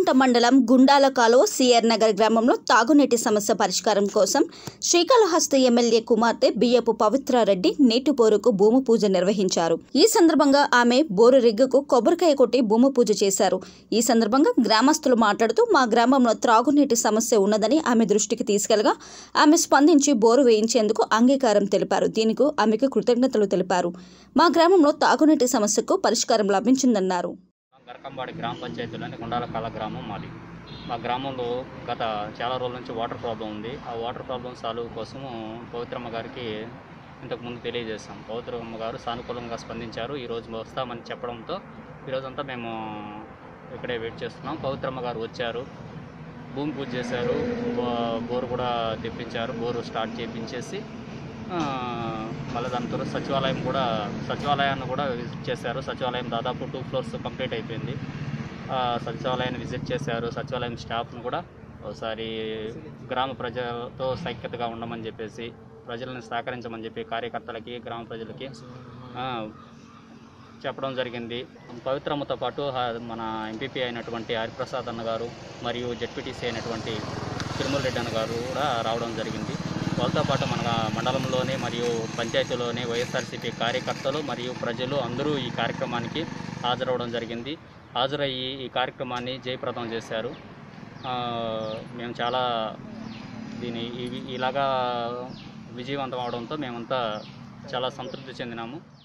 రేణిగుంట మండలం గుండాల కాలువ సిఆర్ నగర్ గ్రామంలో తాగునీటి సమస్య పరిష్కారం కోసం శ్రీకాళహస్తి ఎమ్మెల్యే కుమార్తె బియ్యపు పవిత్రారెడ్డి నీటి బోరుకు భూమి పూజ నిర్వహించారు ఈ సందర్భంగా ఆమె బోరు రిగ్గుకు కొబ్బరికాయ కొట్టి భూమి పూజ చేశారు ఈ సందర్భంగా గ్రామస్తులు మాట్లాడుతూ మా గ్రామంలో త్రాగునీటి సమస్య ఉన్నదని ఆమె దృష్టికి తీసుకెళ్లగా ఆమె స్పందించి బోరు వేయించేందుకు అంగీకారం తెలిపారు దీనికి ఆమెకు కృతజ్ఞతలు తెలిపారు మా గ్రామంలో తాగునీటి సమస్యకు పరిష్కారం లభించిందన్నారు గరకంబాడి గ్రామ పంచాయతీలోని గుండాల కాల గ్రామం మాది మా గ్రామంలో గత చాలా రోజుల నుంచి వాటర్ ప్రాబ్లం ఉంది ఆ వాటర్ ప్రాబ్లం సాల్వ్ కోసము పవిత్రమ్మ గారికి ఇంతకుముందు తెలియజేశాం పవిత్రమ్మ గారు సానుకూలంగా స్పందించారు ఈరోజు వస్తామని చెప్పడంతో ఈరోజంతా మేము ఇక్కడే వెయిట్ చేస్తున్నాం పవిత్రమ్మ గారు వచ్చారు భూమి పూజ చేశారు బో- బోరు కూడా తెప్పించారు బోరు స్టార్ట్ చేయించేసి ఆ, మళ్ళీ దాని తర్వాత సచివాలయం కూడా సచివాలయాన్ని కూడా విజిట్ చేశారు సచివాలయం దాదాపు టూ ఫ్లోర్స్ కంప్లీట్ అయిపోయింది ఆ, సచివాలయాన్ని విజిట్ చేశారు సచివాలయం స్టాఫ్ను కూడా ఒకసారి గ్రామ ప్రజలతో సైక్యతగా ఉండమని చెప్పేసి ప్రజలను సహకరించమని చెప్పి కార్యకర్తలకి గ్రామ ప్రజలకి ఆ, చెప్పడం జరిగింది పవిత్రమ్మతో పాటు హ- మన ఎంపీపీ అయినటువంటి హరిప్రసాద్ అన్న గారు మరియు జడ్పీటీసీ అయినటువంటి తిరుమల రెడ్డి అన్న గారు కూడా రావడం జరిగింది వాళ్ళతో పాటు మన మండలంలోనే మరియు పంచాయతీలోనే వైఎస్ఆర్సీపీ కార్యకర్తలు మరియు ప్రజలు అందరూ ఈ కార్యక్రమానికి హాజరవడం జరిగింది హాజరయ్యి ఈ కార్యక్రమాన్ని జయప్రదం చేశారు ఆ, మేము చాలా దీని ఇవి ఇలాగా విజయవంతం అవడంతో మేమంతా చాలా సంతృప్తి చెందినాము